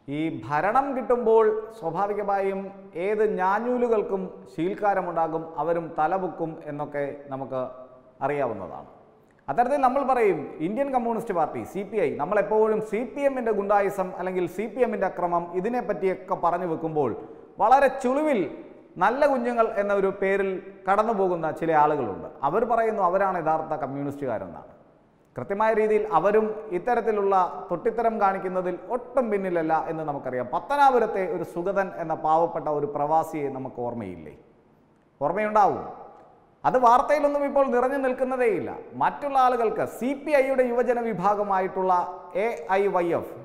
ഈ ഭരണം കിട്ടുമ്പോൾ സ്വാഭാവികമായും ഏത് ഞാഞ്ഞൂലുകൾക്കും ശീൽക്കാരമുണ്ടാകും അവരും തലപൊക്കും എന്നൊക്കെ നമുക്ക് അറിയാവുന്നതാണ് അത്തരത്തിൽ നമ്മൾ പറയും Indian communist party C P I നമ്മളെപ്പോഴും സി പി എമ്മിൻ്റെ ഗുണ്ടായിസം അല്ലെങ്കിൽ സി പി എമ്മിൻ്റെ അക്രമം ഇതിനെപ്പറ്റിയൊക്കെ പറഞ്ഞു വെക്കുമ്പോൾ വളരെ ചുളിവിൽ നല്ല കുഞ്ഞുങ്ങൾ എന്ന ഒരു പേരിൽ കടന്നു പോകുന്ന ചില ആളുകളുണ്ട് അവർ പറയുന്നു അവരാണ് യഥാർത്ഥ കമ്മ്യൂണിസ്റ്റുകാരെന്നാണ് കൃത്യമായ രീതിയിൽ അവരും ഇത്തരത്തിലുള്ള തൊട്ടിത്തരം കാണിക്കുന്നതിൽ ഒട്ടും പിന്നിലല്ല എന്ന് നമുക്കറിയാം പത്തനാപുരത്തെ ഒരു സുഗതൻ എന്ന പാവപ്പെട്ട ഒരു പ്രവാസിയെ നമുക്ക് ഓർമ്മയില്ലേ ഓർമ്മയുണ്ടാവും അത് വാർത്തയിലൊന്നും ഇപ്പോൾ നിറഞ്ഞു നിൽക്കുന്നതേയില്ല മറ്റുള്ള ആളുകൾക്ക് സി പി ഐയുടെ യുവജന വിഭാഗമായിട്ടുള്ള എ ഐ വൈ എഫ്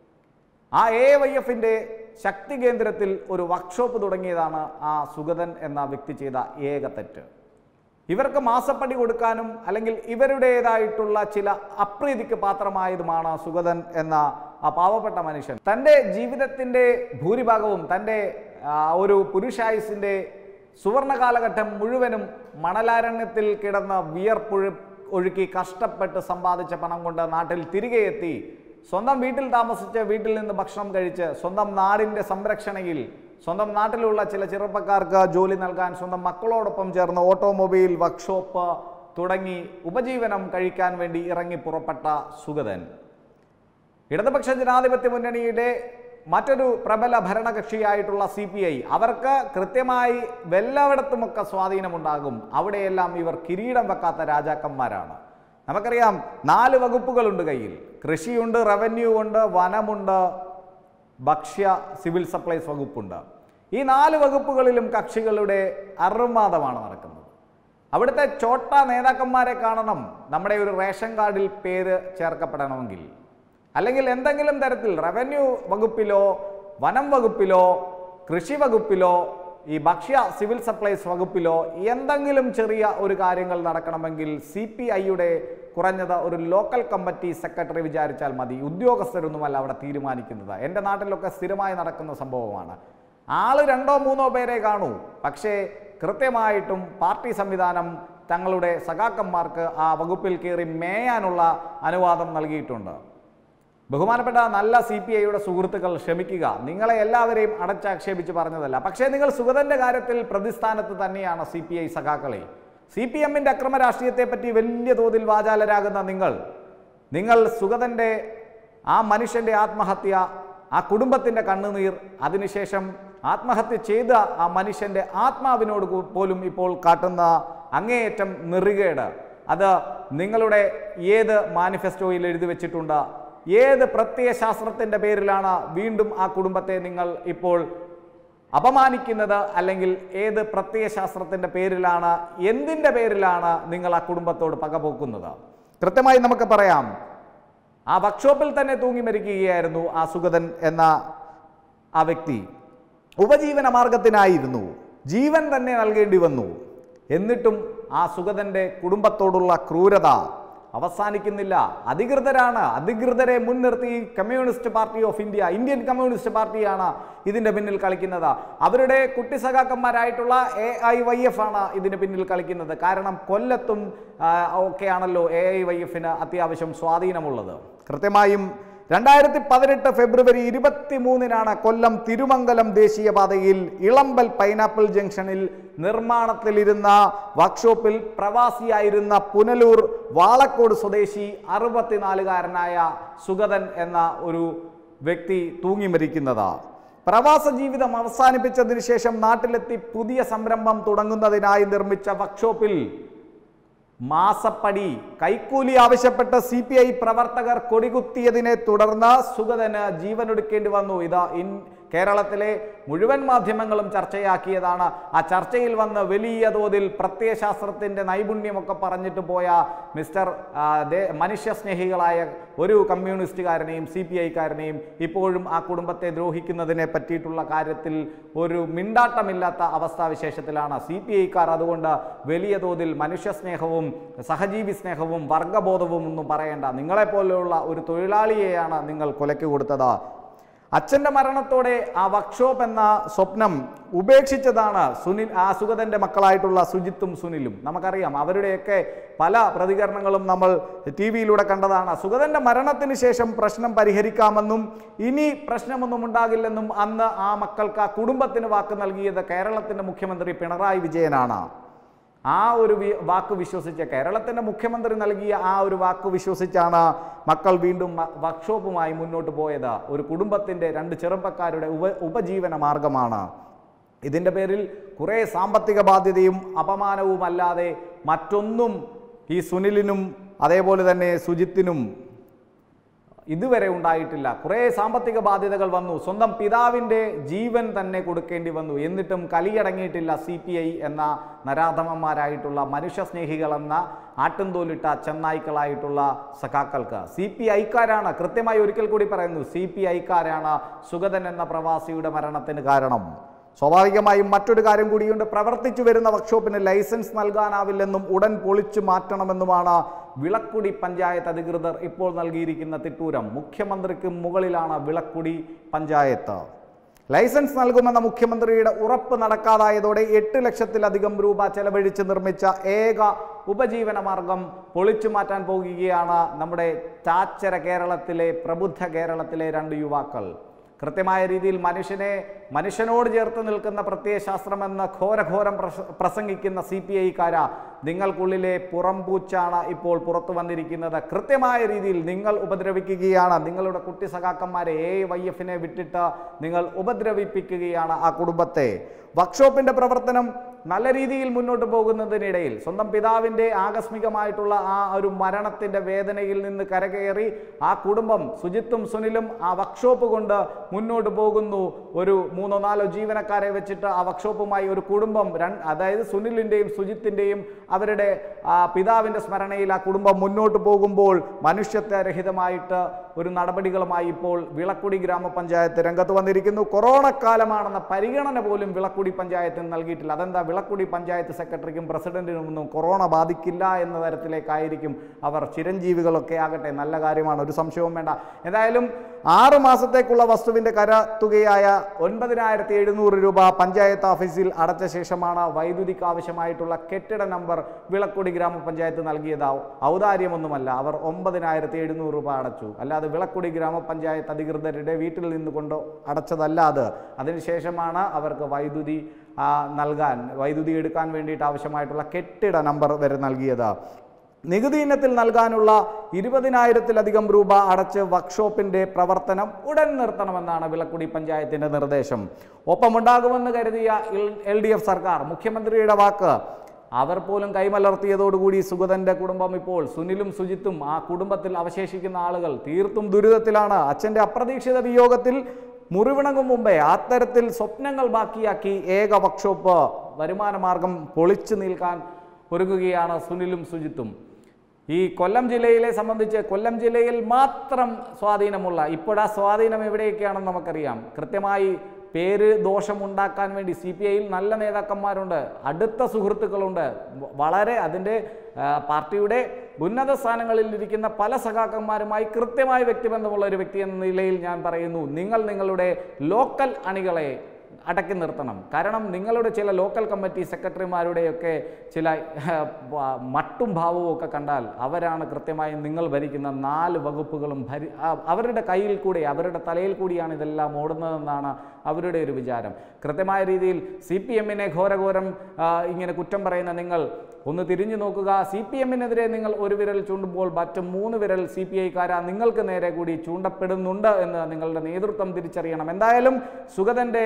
ആ എ വൈ എഫിൻ്റെ ശക്തി കേന്ദ്രത്തിൽ ഒരു വർക്ക്ഷോപ്പ് തുടങ്ങിയതാണ് ആ സുഗതൻ എന്ന വ്യക്തി ചെയ്ത ഏക തെറ്റ് ഇവർക്ക് മാസപ്പടി കൊടുക്കാനും അല്ലെങ്കിൽ ഇവരുടേതായിട്ടുള്ള ചില അപ്രീതിക്ക് പാത്രമായതുമാണ് സുഗതൻ എന്ന ആ പാവപ്പെട്ട മനുഷ്യൻ തൻ്റെ ജീവിതത്തിൻ്റെ ഭൂരിഭാഗവും തൻ്റെ ആ, ഒരു പുരുഷായുസിൻ്റെ സുവർണ കാലഘട്ടം മുഴുവനും മണലാരണ്യത്തിൽ കിടന്ന് വിയർപ്പൊഴു ഒഴുക്കി കഷ്ടപ്പെട്ട് സമ്പാദിച്ച പണം കൊണ്ട് നാട്ടിൽ തിരികെ എത്തി സ്വന്തം വീട്ടിൽ താമസിച്ച് വീട്ടിൽ നിന്ന് ഭക്ഷണം കഴിച്ച് സ്വന്തം നാടിൻ്റെ സംരക്ഷണയിൽ സ്വന്തം നാട്ടിലുള്ള ചില ചെറുപ്പക്കാർക്ക് ജോലി നൽകാൻ സ്വന്തം മക്കളോടൊപ്പം ചേർന്ന് ഓട്ടോമൊബൈൽ വർക്ക്ഷോപ്പ് തുടങ്ങി ഉപജീവനം കഴിക്കാൻ വേണ്ടി ഇറങ്ങി പുറപ്പെട്ട സുഗതൻ ഇടതുപക്ഷ ജനാധിപത്യ മുന്നണിയുടെ മറ്റൊരു പ്രബല ഭരണകക്ഷിയായിട്ടുള്ള സി പി ഐ അവർക്ക് കൃത്യമായി എല്ലായിടത്തുമൊക്കെ സ്വാധീനമുണ്ടാകും അവിടെയെല്ലാം ഇവർ കിരീടം വെക്കാത്ത രാജാക്കന്മാരാണ് നമുക്കറിയാം നാല് വകുപ്പുകളുണ്ട് കയ്യിൽ കൃഷിയുണ്ട് റവന്യൂ ഉണ്ട് വനമുണ്ട് ഭക്ഷ്യ സിവിൽ സപ്ലൈസ് വകുപ്പുണ്ട് ഈ നാല് വകുപ്പുകളിലും കക്ഷികളുടെ അറുമാദമാണ് നടക്കുന്നത് അവിടുത്തെ ചോട്ട നേതാക്കന്മാരെ കാണണം നമ്മുടെ ഒരു റേഷൻ കാർഡിൽ പേര് ചേർക്കപ്പെടണമെങ്കിൽ അല്ലെങ്കിൽ എന്തെങ്കിലും തരത്തിൽ റവന്യൂ വകുപ്പിലോ വനം വകുപ്പിലോ കൃഷി വകുപ്പിലോ ഈ ഭക്ഷ്യ സിവിൽ സപ്ലൈസ് വകുപ്പിലോ എന്തെങ്കിലും ചെറിയ ഒരു കാര്യങ്ങൾ നടക്കണമെങ്കിൽ സി പി ഐയുടെ കുറഞ്ഞത് ഒരു ലോക്കൽ കമ്മിറ്റി സെക്രട്ടറി വിചാരിച്ചാൽ മതി ഉദ്യോഗസ്ഥരൊന്നുമല്ല അവിടെ തീരുമാനിക്കുന്നത് എൻ്റെ നാട്ടിലൊക്കെ സ്ഥിരമായി നടക്കുന്ന സംഭവമാണ് ആള് രണ്ടോ മൂന്നോ പേരെ കാണൂ പക്ഷേ കൃത്യമായിട്ടും പാർട്ടി സംവിധാനം തങ്ങളുടെ സഖാക്കന്മാർക്ക് ആ വകുപ്പിൽ കയറി മേയാനുള്ള അനുവാദം നൽകിയിട്ടുണ്ട് ബഹുമാനപ്പെട്ട നല്ല സി പി ഐയുടെ സുഹൃത്തുക്കൾ ക്ഷമിക്കുക നിങ്ങളെ എല്ലാവരെയും അടച്ചാക്ഷേപിച്ച് പറഞ്ഞതല്ല പക്ഷേ നിങ്ങൾ സുഗതന്റെ കാര്യത്തിൽ പ്രതിസ്ഥാനത്ത് തന്നെയാണ് സി പി ഐ സഖാക്കളെ സി പി എമ്മിൻ്റെ അക്രമ രാഷ്ട്രീയത്തെപ്പറ്റി വലിയ തോതിൽ വാചാലരാകുന്ന നിങ്ങൾ നിങ്ങൾ സുഗതന്റെ ആ മനുഷ്യന്റെ ആത്മഹത്യ ആ കുടുംബത്തിൻ്റെ കണ്ണുനീർ അതിനുശേഷം ആത്മഹത്യ ചെയ്ത ആ മനുഷ്യന്റെ ആത്മാവിനോട് കു- പോലും ഇപ്പോൾ കാട്ടുന്ന അങ്ങേയറ്റം നെറുകേട് അത് നിങ്ങളുടെ ഏത് മാനിഫെസ്റ്റോയിൽ എഴുതി വെച്ചിട്ടുണ്ട് ഏത് പ്രത്യയശാസ്ത്രത്തിൻ്റെ പേരിലാണ് വീണ്ടും ആ കുടുംബത്തെ നിങ്ങൾ ഇപ്പോൾ അപമാനിക്കുന്നത് അല്ലെങ്കിൽ ഏത് പ്രത്യയശാസ്ത്രത്തിൻ്റെ പേരിലാണ് എന്തിൻ്റെ പേരിലാണ് നിങ്ങൾ ആ കുടുംബത്തോട് പകപോക്കുന്നത് കൃത്യമായി നമുക്ക് പറയാം ആ വർക്ക്ഷോപ്പിൽ തന്നെ തൂങ്ങി മരിക്കുകയായിരുന്നു ആ സുഗതൻ എന്ന ആ വ്യക്തി ഉപജീവന മാർഗത്തിനായിരുന്നു ജീവൻ തന്നെ നൽകേണ്ടി വന്നു എന്നിട്ടും ആ സുഗതന്റെ കുടുംബത്തോടുള്ള ക്രൂരത അവസാനിക്കുന്നില്ല അധികൃതരാണ് അധികൃതരെ മുൻനിർത്തി communist party of India Indian communist പാർട്ടിയാണ് ഇതിൻ്റെ പിന്നിൽ കളിക്കുന്നത് അവരുടെ കുട്ടി സഖാക്കന്മാരായിട്ടുള്ള എ ഐ വൈ എഫ് ആണ് ഇതിന് പിന്നിൽ കളിക്കുന്നത് കാരണം കൊല്ലത്തും ആ, ഒക്കെയാണല്ലോ എ ഐ വൈ എഫിന് അത്യാവശ്യം സ്വാധീനമുള്ളത് കൃത്യമായും രണ്ടായിരത്തി പതിനെട്ട് ഫെബ്രുവരി ഇരുപത്തി മൂന്നിനാണ് കൊല്ലം തിരുമംഗലം ദേശീയപാതയിൽ ഇളമ്പൽ പൈനാപ്പിൾ ജംഗ്ഷനിൽ നിർമ്മാണത്തിലിരുന്ന വർക്ക്ഷോപ്പിൽ പ്രവാസിയായിരുന്ന പുനലൂർ വാളക്കോട് സ്വദേശി അറുപത്തിനാലുകാരനായ സുഗതൻ എന്ന ഒരു വ്യക്തി തൂങ്ങി മരിക്കുന്നത് പ്രവാസ ജീവിതം അവസാനിപ്പിച്ചതിന് ശേഷം നാട്ടിലെത്തി പുതിയ സംരംഭം തുടങ്ങുന്നതിനായി നിർമ്മിച്ച വർക്ക്ഷോപ്പിൽ മാസപ്പടി കൈക്കൂലി ആവശ്യപ്പെട്ട് സി പി ഐ പ്രവർത്തകർ കൊടികുത്തിയതിനെ തുടർന്ന് സുഗതന് ജീവനൊടുക്കേണ്ടി വന്നു ഇത് ഇൻ കേരളത്തിലെ മുഴുവൻ മാധ്യമങ്ങളും ചർച്ചയാക്കിയതാണ് ആ ചർച്ചയിൽ വന്ന് വലിയ തോതിൽ പ്രത്യയശാസ്ത്രത്തിൻ്റെ നൈപുണ്യമൊക്കെ പറഞ്ഞിട്ട് പോയ മിസ്റ്റർ ആ, ദേ- മനുഷ്യസ്നേഹികളായ ഒരു കമ്മ്യൂണിസ്റ്റുകാരനെയും സി പി ഐക്കാരനെയും ഇപ്പോഴും ആ കുടുംബത്തെ ദ്രോഹിക്കുന്നതിനെ പറ്റിയിട്ടുള്ള കാര്യത്തിൽ ഒരു മിണ്ടാട്ടമില്ലാത്ത അവസ്ഥാവിശേഷത്തിലാണ് സി പി ഐക്കാർ അതുകൊണ്ട് വലിയ തോതിൽ മനുഷ്യസ്നേഹവും സഹജീവി സ്നേഹവും വർഗബോധവും ഒന്നും പറയേണ്ട നിങ്ങളെപ്പോലെയുള്ള ഒരു തൊഴിലാളിയെയാണ് നിങ്ങൾ കൊലയ്ക്ക് കൊടുത്തത് അച്ഛൻ്റെ മരണത്തോടെ ആ വർക്ക്ഷോപ്പ് എന്ന സ്വപ്നം ഉപേക്ഷിച്ചതാണ് സുനിൽ ആ സുഗതൻ്റെ മക്കളായിട്ടുള്ള സുജിത്തും സുനിലും നമുക്കറിയാം അവരുടെയൊക്കെ പല പ്രതികരണങ്ങളും നമ്മൾ ടി വിയിലൂടെ കണ്ടതാണ് സുഗതൻ്റെ മരണത്തിന് ശേഷം പ്രശ്നം പരിഹരിക്കാമെന്നും ഇനി പ്രശ്നമൊന്നും ഉണ്ടാകില്ലെന്നും അന്ന് ആ മക്കൾക്ക് ആ കുടുംബത്തിന് വാക്ക് നൽകിയത് കേരളത്തിൻ്റെ മുഖ്യമന്ത്രി പിണറായി വിജയനാണ് ആ ഒരു വി- വാക്ക് വിശ്വസിച്ച് കേരളത്തിൻ്റെ മുഖ്യമന്ത്രി നൽകിയ ആ ഒരു വാക്ക് വിശ്വസിച്ചാണ് മക്കൾ വീണ്ടും മ- വർക്ക്ഷോപ്പുമായി മുന്നോട്ട് പോയത് ഒരു കുടുംബത്തിൻ്റെ രണ്ട് ചെറുപ്പക്കാരുടെ ഉപ ഉപജീവന മാർഗമാണ് ഇതിൻ്റെ പേരിൽ കുറേ സാമ്പത്തിക ബാധ്യതയും അപമാനവും അല്ലാതെ മറ്റൊന്നും ഈ സുനിലിനും അതേപോലെ തന്നെ സുജിത്തിനും ഇതുവരെ ഉണ്ടായിട്ടില്ല കുറേ സാമ്പത്തിക ബാധ്യതകൾ വന്നു സ്വന്തം പിതാവിൻ്റെ ജീവൻ തന്നെ കൊടുക്കേണ്ടി വന്നു എന്നിട്ടും കലിയടങ്ങിയിട്ടില്ല സി പി ഐ എന്ന നരാധമന്മാരായിട്ടുള്ള മനുഷ്യസ്നേഹികളെന്ന ആട്ടുംതോലിട്ട ചെന്നായ്ക്കളായിട്ടുള്ള സഖാക്കൾക്ക് സി പി ഐക്കാരാണ് കൃത്യമായി ഒരിക്കൽ കൂടി പറയുന്നു സി പി ഐക്കാരാണ് സുഗതൻ എന്ന പ്രവാസിയുടെ മരണത്തിന് കാരണം സ്വാഭാവികമായും മറ്റൊരു കാര്യം കൂടിയുണ്ട് പ്രവർത്തിച്ചു വരുന്ന വർക്ക്ഷോപ്പിന് ലൈസൻസ് നൽകാനാവില്ലെന്നും ഉടൻ പൊളിച്ചു മാറ്റണമെന്നുമാണ് വിളക്കുടി പഞ്ചായത്ത് അധികൃതർ ഇപ്പോൾ നൽകിയിരിക്കുന്ന തിട്ടൂരം മുഖ്യമന്ത്രിക്ക് മുകളിലാണ് വിളക്കുടി പഞ്ചായത്ത് ലൈസൻസ് നൽകുമെന്ന മുഖ്യമന്ത്രിയുടെ ഉറപ്പ് നടക്കാതായതോടെ എട്ട് ലക്ഷത്തിലധികം രൂപ ചെലവഴിച്ച് നിർമ്മിച്ച ഏക ഉപജീവന മാർഗം പൊളിച്ചു മാറ്റാൻ പോകുകയാണ് നമ്മുടെ ചാച്ചര കേരളത്തിലെ പ്രബുദ്ധ കേരളത്തിലെ രണ്ട് യുവാക്കൾ കൃത്യമായ രീതിയിൽ മനുഷ്യനെ മനുഷ്യനോട് ചേർത്ത് നിൽക്കുന്ന പ്രത്യയശാസ്ത്രമെന്ന് ഘോരഘോരം പ്രസ- പ്രസംഗിക്കുന്ന സി പി ഐക്കാര നിങ്ങൾക്കുള്ളിലെ പുറംപൂച്ചാണ് ഇപ്പോൾ പുറത്തു വന്നിരിക്കുന്നത് കൃത്യമായ രീതിയിൽ നിങ്ങൾ ഉപദ്രവിക്കുകയാണ് നിങ്ങളുടെ കുട്ടി സഖാക്കന്മാരെ എ വൈ എഫിനെ വിട്ടിട്ട് നിങ്ങൾ ഉപദ്രവിപ്പിക്കുകയാണ് ആ കുടുംബത്തെ വർക്ക്ഷോപ്പിന്റെ പ്രവർത്തനം നല്ല രീതിയിൽ മുന്നോട്ട് പോകുന്നതിനിടയിൽ സ്വന്തം പിതാവിൻ്റെ ആകസ്മികമായിട്ടുള്ള ആ ഒരു മരണത്തിൻ്റെ വേദനയിൽ നിന്ന് കരകയറി ആ കുടുംബം സുജിത്തും സുനിലും ആ വർക്ക്ഷോപ്പ് കൊണ്ട് മുന്നോട്ട് പോകുന്നു ഒരു മൂന്നോ നാലോ ജീവനക്കാരെ വെച്ചിട്ട് ആ വർക്ക്ഷോപ്പുമായി ഒരു കുടുംബം രണ്ട് അതായത് സുനിലിൻ്റെയും സുജിത്തിൻ്റെയും അവരുടെ ആ പിതാവിൻ്റെ സ്മരണയിൽ ആ കുടുംബം മുന്നോട്ട് പോകുമ്പോൾ മനുഷ്യത്വരഹിതമായിട്ട് ഒരു നടപടികളുമായി ഇപ്പോൾ വിളക്കുടി ഗ്രാമപഞ്ചായത്ത് രംഗത്ത് വന്നിരിക്കുന്നു കൊറോണ കാലമാണെന്ന പരിഗണന പോലും വിളക്കുടി പഞ്ചായത്തിന് നൽകിയിട്ടില്ല അതെന്താ വിളക്കുടി പഞ്ചായത്ത് സെക്രട്ടറിക്കും പ്രസിഡന്റിനും ഒന്നും കൊറോണ ബാധിക്കില്ല എന്ന തരത്തിലേക്കായിരിക്കും അവർ ചിരഞ്ജീവികളൊക്കെ ആകട്ടെ നല്ല കാര്യമാണ് ഒരു സംശയവും വേണ്ട എന്തായാലും ആറ് മാസത്തേക്കുള്ള വസ്തുവിൻ്റെ കരത്തുകയായ ഒൻപതിനായിരത്തി എഴുന്നൂറ് രൂപ പഞ്ചായത്ത് ഓഫീസിൽ അടച്ച ശേഷമാണ് വൈദ്യുതിക്ക് ആവശ്യമായിട്ടുള്ള കെട്ടിട നമ്പർ വിളക്കുടി ഗ്രാമപഞ്ചായത്ത് നൽകിയത് ഔ- ഔദാര്യമൊന്നുമല്ല അവർ ഒമ്പതിനായിരത്തി എഴുന്നൂറ് രൂപ അടച്ചു അല്ലാതെ വിളക്കുടി ഗ്രാമപഞ്ചായത്ത് അധികൃതരുടെ വീട്ടിൽ നിന്നുകൊണ്ട് അടച്ചതല്ല അത് അതിനുശേഷമാണ് അവർക്ക് വൈദ്യുതി ആ, നൽകാൻ വൈദ്യുതി എടുക്കാൻ വേണ്ടിയിട്ട് ആവശ്യമായിട്ടുള്ള കെട്ടിട നമ്പർ വരെ നൽകിയത് നികുതി ഇനത്തിൽ നൽകാനുള്ള ഇരുപതിനായിരത്തിലധികം രൂപ അടച്ച് വർക്ക്ഷോപ്പിന്റെ പ്രവർത്തനം ഉടൻ നിർത്തണമെന്നാണ് വിളക്കുടി പഞ്ചായത്തിന്റെ നിർദ്ദേശം ഒപ്പമുണ്ടാകുമെന്ന് കരുതിയ എൽ ഡി എഫ് സർക്കാർ മുഖ്യമന്ത്രിയുടെ വാക്ക് അവർ പോലും കൈമലർത്തിയതോടുകൂടി സുഗതന്റെ കുടുംബം ഇപ്പോൾ സുനിലും സുജിത്തും ആ കുടുംബത്തിൽ അവശേഷിക്കുന്ന ആളുകൾ തീർത്തും ദുരിതത്തിലാണ് അച്ഛന്റെ അപ്രതീക്ഷിത വിയോഗത്തിൽ മുറിവിണങ്ങും മുമ്പേ അത്തരത്തിൽ സ്വപ്നങ്ങൾ ബാക്കിയാക്കി ഏക വർക്ക്ഷോപ്പ് വരുമാന മാർഗം പൊളിച്ചു നിൽക്കാൻ ഒരുങ്ങുകയാണ് സുനിലും സുജിത്തും ഈ കൊല്ലം ജില്ലയിലെ സംബന്ധിച്ച് കൊല്ലം ജില്ലയിൽ മാത്രം സ്വാധീനമുള്ള ഇപ്പോഴാ സ്വാധീനം എവിടെയൊക്കെയാണെന്ന് നമുക്കറിയാം കൃത്യമായി പേര് ദോഷമുണ്ടാക്കാൻ വേണ്ടി സി പി ഐയിൽ നല്ല നേതാക്കന്മാരുണ്ട് അടുത്ത സുഹൃത്തുക്കളുണ്ട് വ- വളരെ അതിൻ്റെ ആ, പാർട്ടിയുടെ ഉന്നത സ്ഥാനങ്ങളിൽ ഇരിക്കുന്ന പല സഖാക്കന്മാരുമായി കൃത്യമായ വ്യക്തിബന്ധമുള്ള ഒരു വ്യക്തി എന്ന നിലയിൽ ഞാൻ പറയുന്നു നിങ്ങൾ നിങ്ങളുടെ ലോക്കൽ അണികളെ അടക്കി നിർത്തണം കാരണം നിങ്ങളുടെ ചില ലോക്കൽ കമ്മിറ്റി സെക്രട്ടറിമാരുടെയൊക്കെ ചില ഏഹ്, വ- മട്ടും ഭാവവും ഒക്കെ കണ്ടാൽ അവരാണ് കൃത്യമായും നിങ്ങൾ ഭരിക്കുന്ന നാല് വകുപ്പുകളും ഭരി ആ- അവരുടെ കയ്യിൽ കൂടി അവരുടെ തലയിൽ കൂടിയാണ് ഇതെല്ലാം ഓടുന്നതെന്നാണ് അവരുടെ ഒരു വിചാരം കൃത്യമായ രീതിയിൽ സി പി എമ്മിനെ ഘോരഘോരം ആ, ഇങ്ങനെ കുറ്റം പറയുന്ന നിങ്ങൾ ഒന്ന് തിരിഞ്ഞു നോക്കുക സി പി എമ്മിനെതിരെ നിങ്ങൾ ഒരു വിരൽ ചൂണ്ടുമ്പോൾ മറ്റ് മൂന്ന് വിരൽ സി പി ഐക്കാരാ നിങ്ങൾക്ക് നേരെ കൂടി ചൂണ്ടപ്പെടുന്നുണ്ട് എന്ന് നിങ്ങളുടെ നേതൃത്വം തിരിച്ചറിയണം എന്തായാലും സുഗതൻ്റെ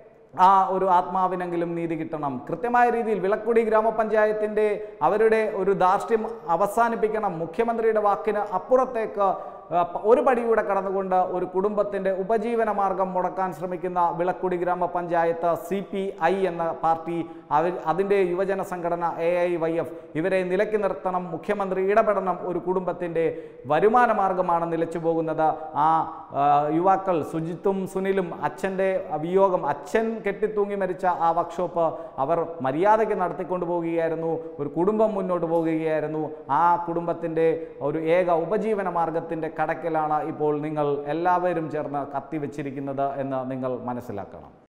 ആ ഒരു ആത്മാവിനെങ്കിലും നീതി കിട്ടണം കൃത്യമായ രീതിയിൽ വിളക്കുടി ഗ്രാമപഞ്ചായത്തിൻ്റെ അവരുടെ ഒരു ധാർഷ്ട്യം അവസാനിപ്പിക്കണം മുഖ്യമന്ത്രിയുടെ വാക്കിന് അപ്പുറത്തേക്ക് ആ, പ- ഒരു പടിയൂടെ കടന്നുകൊണ്ട് ഒരു കുടുംബത്തിൻ്റെ ഉപജീവന മാർഗം മുടക്കാൻ ശ്രമിക്കുന്ന വിളക്കുടി ഗ്രാമപഞ്ചായത്ത് സി പി ഐ എന്ന പാർട്ടി അവർ അതിൻ്റെ യുവജന സംഘടന എ ഐ വൈ എഫ് ഇവരെ നിലയ്ക്ക് നിർത്തണം മുഖ്യമന്ത്രി ഇടപെടണം ഒരു കുടുംബത്തിൻ്റെ വരുമാന മാർഗമാണ് നിലച്ചു പോകുന്നത് ആ ആ, യുവാക്കൾ സുജിത്തും സുനിലും അച്ഛൻ്റെ വിയോഗം അച്ഛൻ കെട്ടിത്തൂങ്ങി മരിച്ച ആ വർക്ക്ഷോപ്പ് അവർ മര്യാദയ്ക്ക് നടത്തിക്കൊണ്ടു പോവുകയായിരുന്നു ഒരു കുടുംബം മുന്നോട്ട് പോകുകയായിരുന്നു ആ കുടുംബത്തിൻ്റെ ഒരു ഏക ഉപജീവന മാർഗത്തിൻ്റെ കടക്കിലാണ് ഇപ്പോൾ നിങ്ങൾ എല്ലാവരും ചേർന്ന് കത്തിവെച്ചിരിക്കുന്നത് എന്ന് നിങ്ങൾ മനസ്സിലാക്കണം